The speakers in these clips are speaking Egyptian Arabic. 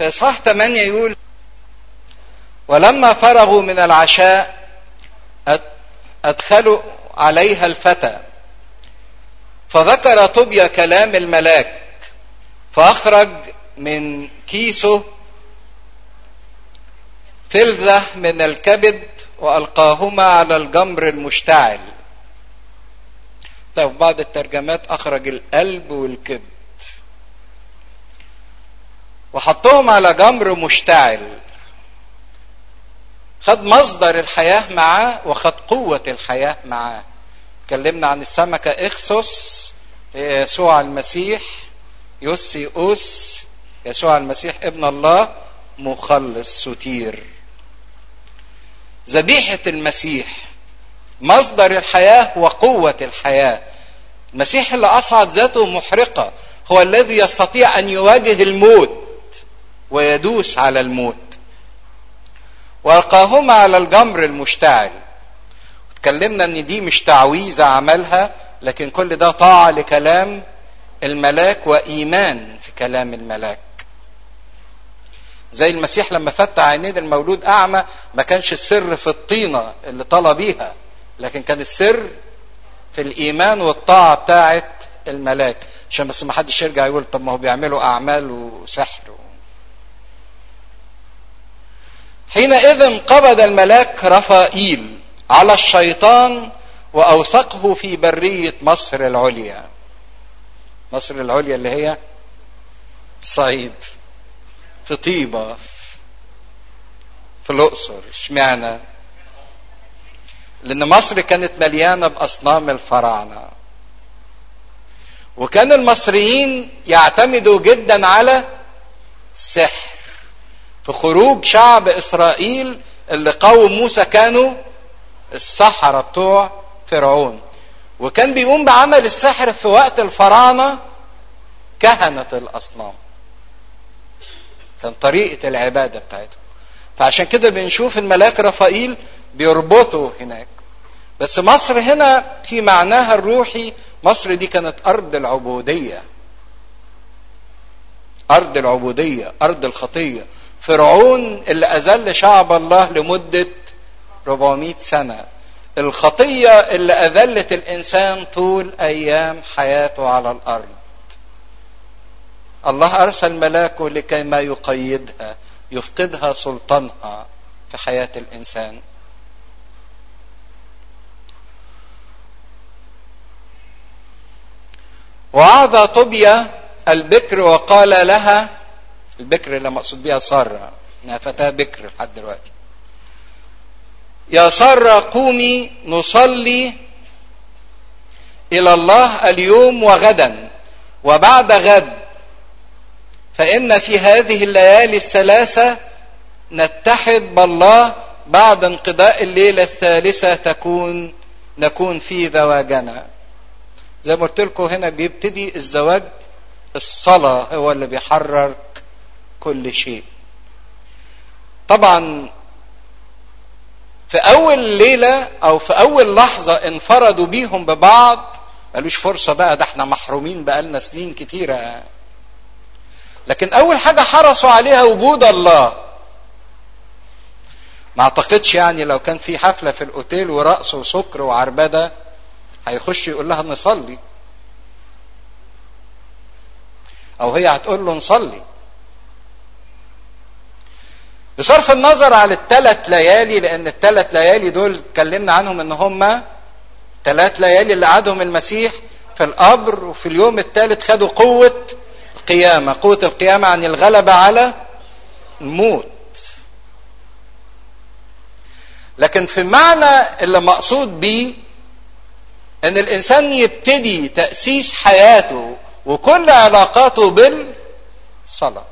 في إصحاح 8 يقول ولما فرغوا من العشاء أدخلوا عليها الفتى فذكر طوبيا كلام الملاك فأخرج من كيسه فلذة من الكبد وألقاهما على الجمر المشتعل طيب بعض الترجمات أخرج القلب والكبد وحطهم على جمر مشتعل خد مصدر الحياة معاه وخد قوة الحياة معاه اتكلمنا عن السمكة اخسس يسوع المسيح يوسي أوس يسوع المسيح ابن الله مخلص ستير ذبيحة المسيح مصدر الحياة وقوة الحياة المسيح اللي أصعد ذاته محرقة هو الذي يستطيع أن يواجه الموت ويدوس على الموت والقاهما على الجمر المشتعل اتكلمنا ان دي مش تعويذه عملها لكن كل ده طاعه لكلام الملاك وايمان في كلام الملاك زي المسيح لما فتح عينين المولود اعمى ما كانش السر في الطينه اللي طلع بيها لكن كان السر في الايمان والطاعه بتاعه الملاك عشان بس ما حدش يرجع يقول طب ما هو بيعملوا اعمال وسحر حينئذ قبض الملاك رفائيل على الشيطان واوثقه في بريه مصر العليا مصر العليا اللي هي الصعيد في طيبه في الاقصر اشمعنى لان مصر كانت مليانه باصنام الفراعنه وكان المصريين يعتمدوا جدا على السحر في خروج شعب اسرائيل اللي قوم موسى كانوا السحرة بتوع فرعون وكان بيقوم بعمل السحر في وقت الفراعنة كهنة الأصنام كان طريقة العبادة بتاعتهم فعشان كده بنشوف الملاك رفائيل بيربطوا هناك بس مصر هنا في معناها الروحي مصر دي كانت أرض العبودية أرض العبودية أرض الخطية فرعون اللي أذل شعب الله لمدة 400 سنة الخطية اللي أذلت الإنسان طول أيام حياته على الأرض الله أرسل ملاكه لكي ما يقيدها يفقدها سلطانها في حياة الإنسان وعظ طوبيا البكر وقال لها البكر اللي مقصود بها سارة انها فتاة بكر لحد دلوقتي يا سارة قومي نصلي إلى الله اليوم وغدا وبعد غد فإن في هذه الليالي الثلاثة نتحد بالله بعد انقضاء الليلة الثالثة تكون نكون في زواجنا زي ما قلت لكم هنا بيبتدي الزواج الصلاة هو اللي بيحرر كل شيء طبعا في اول ليله او في اول لحظه انفردوا بيهم ببعض ملوش فرصه بقى ده احنا محرومين بقالنا سنين كتيره لكن اول حاجه حرصوا عليها وجود الله ما اعتقدش يعني لو كان في حفله في الاوتيل ورقص وسكر وعربده هيخش يقول لها نصلي او هي هتقول له نصلي بصرف النظر على الثلاث ليالي لان الثلاث ليالي دول اتكلمنا عنهم ان هم ثلاث ليالي اللي قعدهم المسيح في القبر وفي اليوم الثالث خدوا قوة القيامة قوة القيامة عن الغلبة على الموت لكن في المعنى اللي مقصود بيه ان الانسان يبتدي تأسيس حياته وكل علاقاته بالصلاه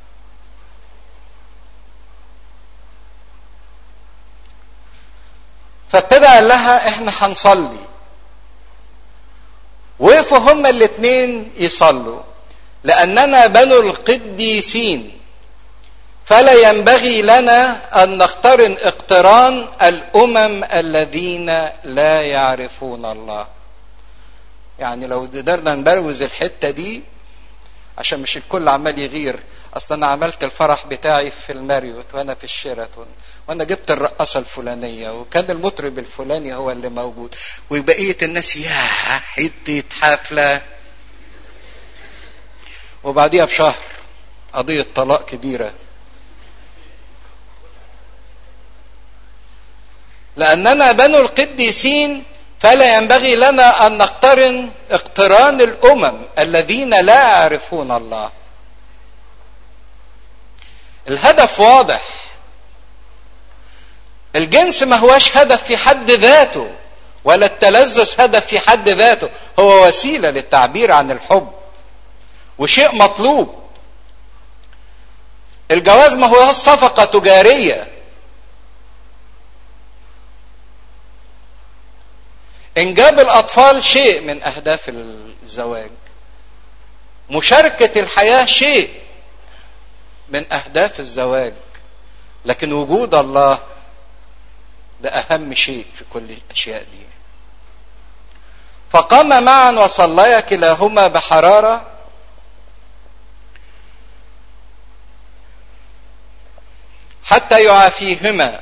فابتدى قال لها احنا هنصلي وقفوا هما الاثنين يصلوا لاننا بنو القديسين فلا ينبغي لنا ان نقترن اقتران الامم الذين لا يعرفون الله يعني لو قدرنا نبروز الحته دي عشان مش الكل عمال يغير اصل انا عملت الفرح بتاعي في الماريوت وانا في الشيراتون وانا جبت الرقاصه الفلانيه وكان المطرب الفلاني هو اللي موجود وبقيه الناس يا حته حفله وبعديها بشهر قضيه طلاق كبيره لاننا بنو القديسين فلا ينبغي لنا ان نقترن اقتران الامم الذين لا يعرفون الله الهدف واضح الجنس ما هوش هدف في حد ذاته ولا التلذذ هدف في حد ذاته هو وسيله للتعبير عن الحب وشيء مطلوب الجواز ما هو صفقه تجاريه انجاب الاطفال شيء من اهداف الزواج مشاركه الحياه شيء من اهداف الزواج لكن وجود الله ده اهم شيء في كل الاشياء دي فقام معا وصليا كلاهما بحراره حتى يعافيهما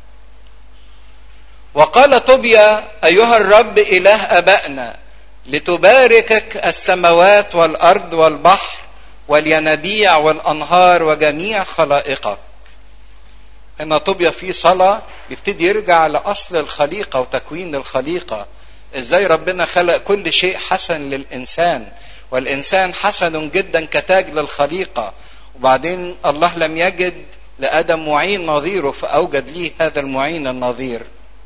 وقال طوبيا ايها الرب اله ابائنا لتباركك السماوات والارض والبحر والينابيع والانهار وجميع خلائقك هنا طوبيا في صلاه يبتدي يرجع لاصل الخليقه وتكوين الخليقه ازاي ربنا خلق كل شيء حسن للانسان والانسان حسن جدا كتاج للخليقه وبعدين الله لم يجد لادم معين نظيره فاوجد ليه هذا المعين النظير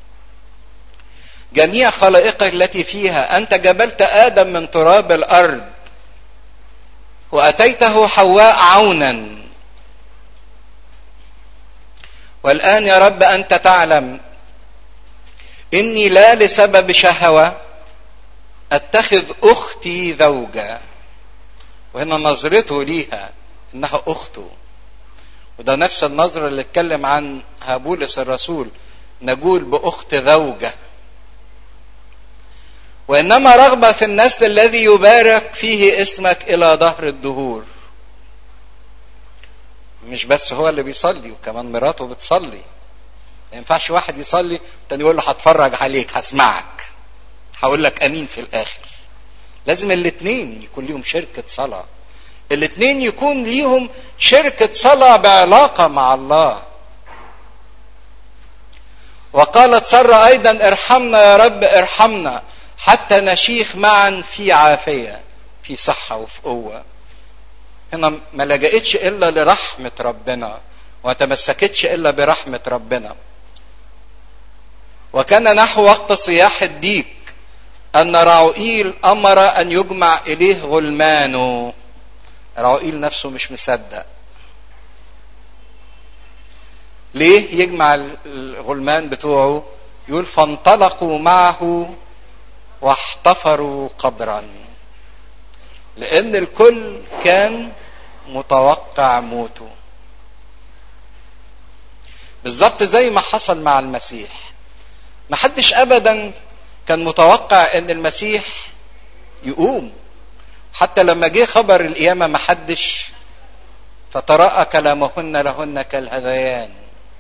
جميع خلائقك التي فيها انت جبلت ادم من تراب الارض واتيته حواء عونا والان يا رب انت تعلم اني لا لسبب شهوه اتخذ اختي زوجه وهنا نظرته ليها انها اخته وده نفس النظره اللي اتكلم عنها بولس الرسول نقول باخت زوجه وانما رغبه في النسل الذي يبارك فيه اسمك الى ظهر الدهور مش بس هو اللي بيصلي وكمان مراته بتصلي ما ينفعش واحد يصلي تاني يقول له هتفرج عليك هسمعك هقول لك امين في الاخر لازم الاثنين يكون ليهم شركه صلاه الاثنين يكون ليهم شركه صلاه بعلاقه مع الله وقالت سارة أيضا ارحمنا يا رب ارحمنا حتى نشيخ معا في عافية في صحة وفي قوة هنا ما لجأتش إلا لرحمة ربنا وما تمسكتش إلا برحمة ربنا وكان نحو وقت صياح الديك أن راؤيل أمر أن يجمع إليه غلمانه راؤيل نفسه مش مصدق ليه يجمع الغلمان بتوعه يقول فانطلقوا معه واحتفروا قبرا لان الكل كان متوقع موته بالظبط زي ما حصل مع المسيح ما حدش ابدا كان متوقع ان المسيح يقوم حتى لما جه خبر القيامه ما حدش فتراءى كلامهن لهن كالهذيان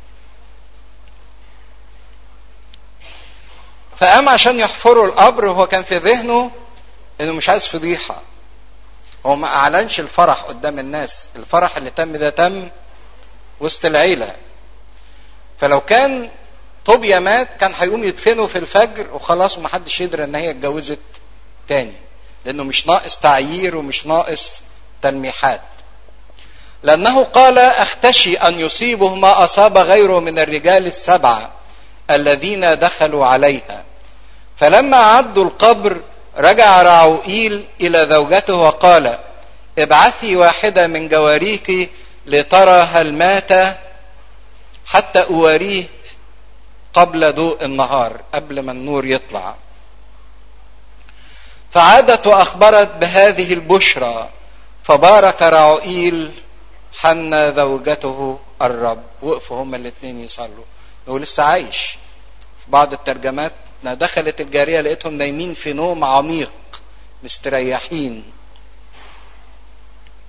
فقام عشان يحفروا القبر وهو كان في ذهنه انه مش عايز فضيحه هو ما اعلنش الفرح قدام الناس الفرح اللي تم ده تم وسط العيله فلو كان طوبيا مات كان هيقوم يدفنه في الفجر وخلاص ما حدش يدري ان هي اتجوزت تاني لانه مش ناقص تعيير ومش ناقص تلميحات لانه قال اختشي ان يصيبه ما اصاب غيره من الرجال السبعه الذين دخلوا عليها فلما عدوا القبر رجع راعوئيل الى زوجته وقال ابعثي واحده من جواريك لترى هل مات حتى اواريه قبل ضوء النهار قبل ما النور يطلع فعادت واخبرت بهذه البشرى فبارك راعوئيل حنا زوجته الرب وقفوا هما الاثنين يصلوا هو لسه عايش في بعض الترجمات دخلت الجاريه لقيتهم نايمين في نوم عميق مستريحين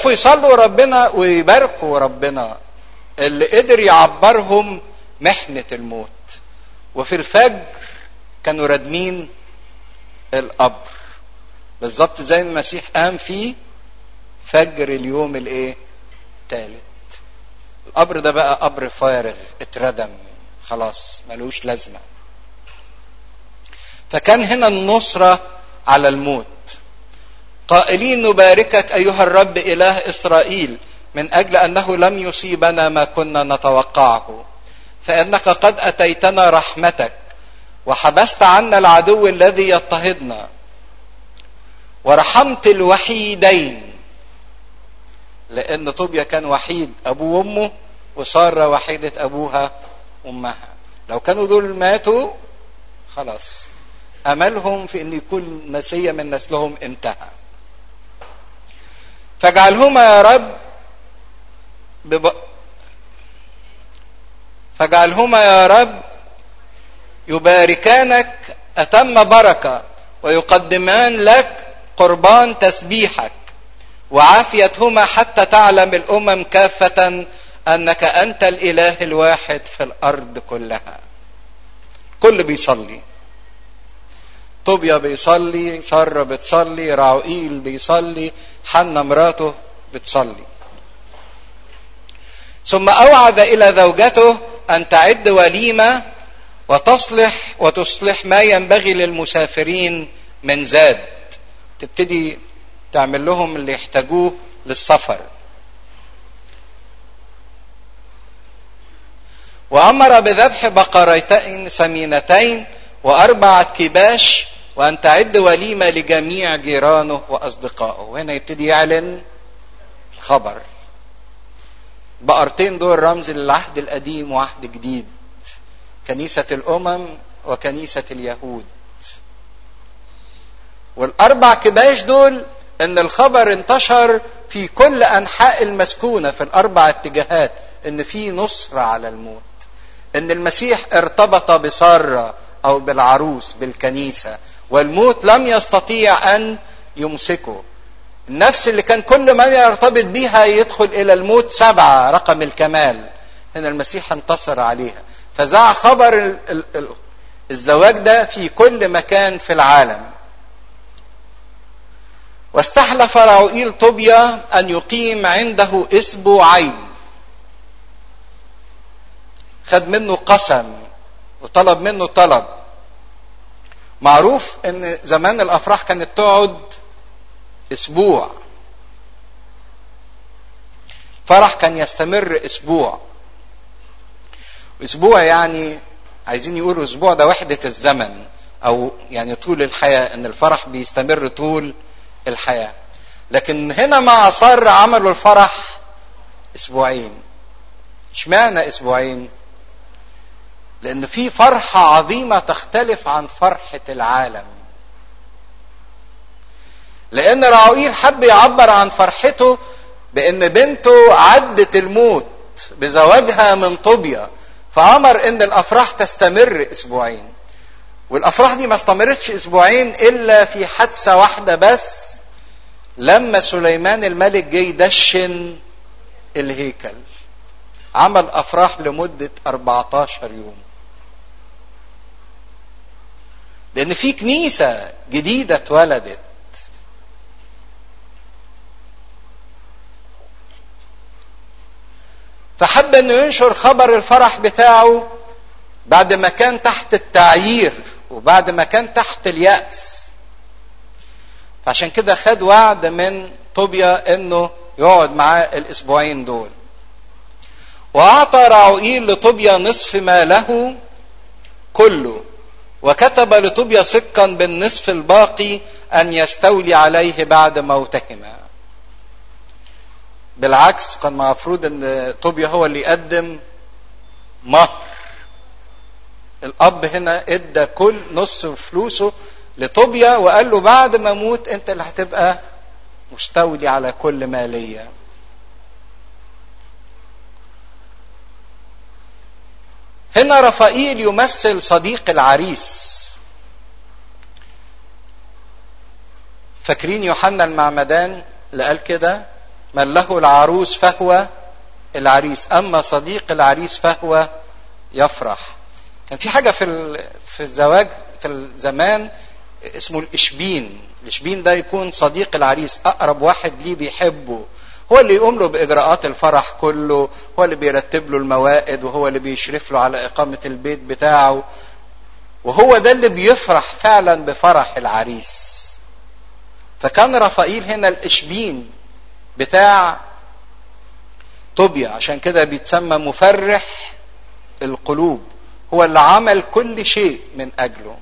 ويقفوا يصلوا ربنا ويباركوا ربنا اللي قدر يعبرهم محنة الموت وفي الفجر كانوا رادمين القبر بالظبط زي ما المسيح قام فيه فجر اليوم الايه الثالث القبر ده بقى قبر فارغ اتردم خلاص ملوش لازمه فكان هنا النصره على الموت قائلين نباركك ايها الرب اله اسرائيل من اجل انه لم يصيبنا ما كنا نتوقعه فانك قد اتيتنا رحمتك وحبست عنا العدو الذي يضطهدنا ورحمت الوحيدين لان طوبيا كان وحيد ابوه وامه وساره وحيده ابوها وامها لو كانوا دول ماتوا خلاص املهم في ان يكون مسيا من نسلهم انتهى فاجعلهما يا رب بب... فاجعلهما يا رب يباركانك اتم بركه ويقدمان لك قربان تسبيحك وعافيتهما حتى تعلم الامم كافه انك انت الاله الواحد في الارض كلها كل بيصلي طوبيا بيصلي سارة بتصلي راوئيل بيصلي حنا مراته بتصلي ثم أوعد إلى زوجته أن تعد وليمة وتصلح وتصلح ما ينبغي للمسافرين من زاد تبتدي تعمل لهم اللي يحتاجوه للسفر وأمر بذبح بقرتين سمينتين وأربعة كباش وأن تعد وليمة لجميع جيرانه وأصدقائه وهنا يبتدي يعلن خبر بقرتين دول رمز للعهد القديم وعهد جديد كنيسة الأمم وكنيسة اليهود والأربع كباش دول إن الخبر انتشر في كل أنحاء المسكونة في الأربع اتجاهات إن في نصر على الموت إن المسيح ارتبط بسارة أو بالعروس بالكنيسة والموت لم يستطيع أن يمسكه النفس اللي كان كل من يرتبط بها يدخل إلى الموت سبعة رقم الكمال هنا المسيح انتصر عليها فذاع خبر الزواج ده في كل مكان في العالم واستحلف راوئيل طوبيا أن يقيم عنده أسبوعين خد منه قسم وطلب منه طلب معروف ان زمان الافراح كانت تقعد اسبوع فرح كان يستمر اسبوع اسبوع يعني عايزين يقولوا اسبوع ده وحده الزمن او يعني طول الحياه ان الفرح بيستمر طول الحياه لكن هنا مع صار عملوا الفرح اسبوعين اشمعنى اسبوعين لان في فرحه عظيمه تختلف عن فرحه العالم لان راويل حب يعبر عن فرحته بان بنته عدت الموت بزواجها من طوبيا فامر ان الافراح تستمر اسبوعين والافراح دي ما استمرتش اسبوعين الا في حادثه واحده بس لما سليمان الملك جه يدشن الهيكل عمل افراح لمده 14 يوم لان في كنيسه جديده اتولدت فحب انه ينشر خبر الفرح بتاعه بعد ما كان تحت التعيير وبعد ما كان تحت اليأس فعشان كده خد وعد من طوبيا انه يقعد معاه الاسبوعين دول واعطى راوئيل لطوبيا نصف ما له كله وكتب لطوبيا سكا بالنصف الباقي ان يستولي عليه بعد موتهما بالعكس كان المفروض ان طوبيا هو اللي يقدم مهر الاب هنا ادى كل نص فلوسه لطوبيا وقال له بعد ما اموت انت اللي هتبقى مستولي على كل ماليه هنا رفائيل يمثل صديق العريس فاكرين يوحنا المعمدان اللي قال كده من له العروس فهو العريس اما صديق العريس فهو يفرح كان في حاجه في في الزواج في الزمان اسمه الاشبين الاشبين ده يكون صديق العريس اقرب واحد ليه بيحبه هو اللي يقوم له باجراءات الفرح كله هو اللي بيرتب له الموائد وهو اللي بيشرف له على اقامه البيت بتاعه وهو ده اللي بيفرح فعلا بفرح العريس فكان رفائيل هنا الاشبين بتاع طوبيا عشان كده بيتسمى مفرح القلوب هو اللي عمل كل شيء من اجله